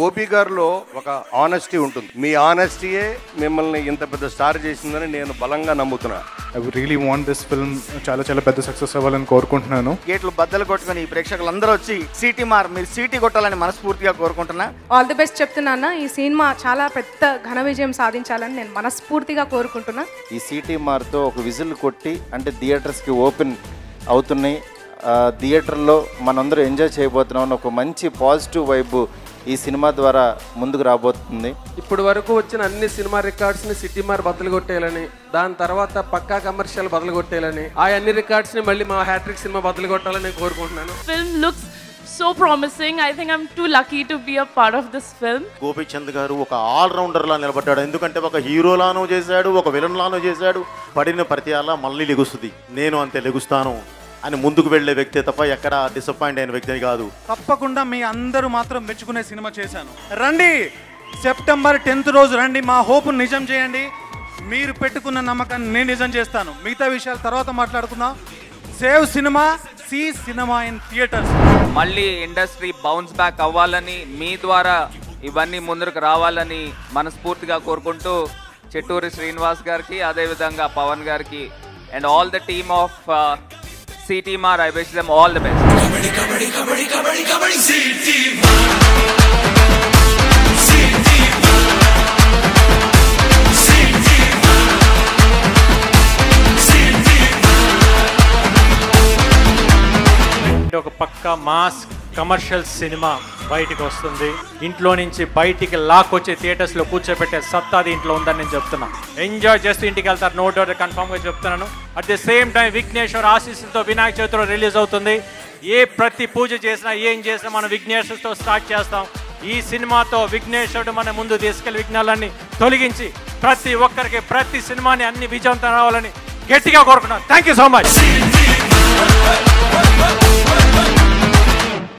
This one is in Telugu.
గోపి గారిలో ఒక ఆనెస్టీ ఉంటుంది మీ ఆనెస్టీయే మిమ్మల్ని ఇంత పెద్ద స్టార్ చేసిందని నేను బలంగా నమ్ముతున్నా I really want this film చాలా చాలా పెద్ద సక్సెస్ అవ్వాలని కోరుకుంటున్నాను గేట్లు బద్దలు కొట్టుకొని ఈ ప్రేక్షకులందరూ వచ్చి సీటీ మార్ మీరు సీటీ కొట్టాలని మనస్ఫూర్తిగా కోరుకుంటున్నా ఆల్ ది బెస్ట్ చెప్తున్నాను ఈ సినిమా చాలా పెద్ద ఘన విజయం సాధించాలని నేను మనస్ఫూర్తిగా కోరుకుంటున్నా ఈ సిటీ మార్తో ఒక విజిల్ కొట్టి అంటే థియేటర్స్కి ఓపెన్ అవుతున్నాయి ఆ, థియేటర్లో మనందరూ ఎంజాయ్ చేయబోతున్నాం అన్న ఒక మంచి పాజిటివ్ వైబ్ ఈ సినిమా ద్వారా ముందుకు రాబోతుంది ఇప్పుడు వరకు వచ్చిన అన్ని సినిమా రికార్డ్స్ ని సిటీ మార్ బద్దలు కొట్టేయాలని దాని తర్వాత పక్కా కమర్షియల్ బద్దలు కొట్టేయాలని ఆ అన్ని రికార్డ్స్ ని మళ్ళీ మా హ్యాట్రిక్ సినిమా బద్దలు కొట్టాలని నేను కోరుకుంటున్నాను film looks so promising. I think I'm too lucky to be a part of this film. Gopichand గారు ఒక ఆల్రౌండర్ లా నిలబడ్డాడు ఎందుకంటే ఒక హీరోలాను చేశాడు ఒక విలన్ లాను చేశాడు పడిన ప్రతి అలా మళ్ళీ లెగుస్తుంది నేను అంతే లెగుస్తాను అని ముందుకు వెళ్ళే వ్యక్తి తప్ప ఎక్కడ డిసప్పాయింట్ అయిన వ్యక్తి కాదు తప్పకుండా మీ అందరూ మాత్రం మెచ్చుకునే సినిమా చేశాను రండి సెప్టెంబర్ టెన్త్ రోజు రండి మా హోప్ నిజం చేయండి మీరు పెట్టుకున్న నమ్మకాన్ని నేను నిజం చేస్తాను మిగతా విషయాలు తర్వాత మాట్లాడుకుందాం సేవ్ సినిమా సి సినిమా ఇన్ థియేటర్స్ మళ్ళీ ఇండస్ట్రీ బౌన్స్ బ్యాక్ అవ్వాలని మీ ద్వారా ఇవన్నీ ముందుకు రావాలని మనస్ఫూర్తిగా కోరుకుంటూ చెట్టూరి శ్రీనివాస్ గారికి అదేవిధంగా పవన్ గారికి and all the team of Seetimaarr I wish them all the best అంటే ఒక పక్క మాస్ కమర్షియల్ సినిమా బయటికి వస్తుంది ఇంట్లో నుంచి బయటికి లాక్కొచ్చి థియేటర్స్ లో కూర్చోబెట్టే సత్తా దీంట్లో ఉందని నేను చెప్తున్నా ఎంజాయ్ చేస్తూ ఇంటికి వెళ్తారు నో డౌట్ కన్ఫర్మ్ గా చెప్తున్నాను at the same time Vighneshwar ఆశీస్సులతో వినాయక చవితిలో రిలీజ్ అవుతుంది ఏ ప్రతి పూజ చేసినా ఏం చేసినా మనం విఘ్నేశ్వరుతో స్టార్ట్ చేస్తాం ఈ సినిమాతో విఘ్నేశ్వరుడు మన ముందు తీసుకెళ్లి విఘ్నాలన్నీ తొలగించి ప్రతి ఒక్కరికి ప్రతి సినిమాని అన్ని విజయవంతం రావాలని గట్టిగా కోరుకున్నాను థ్యాంక్ యూ సో మచ్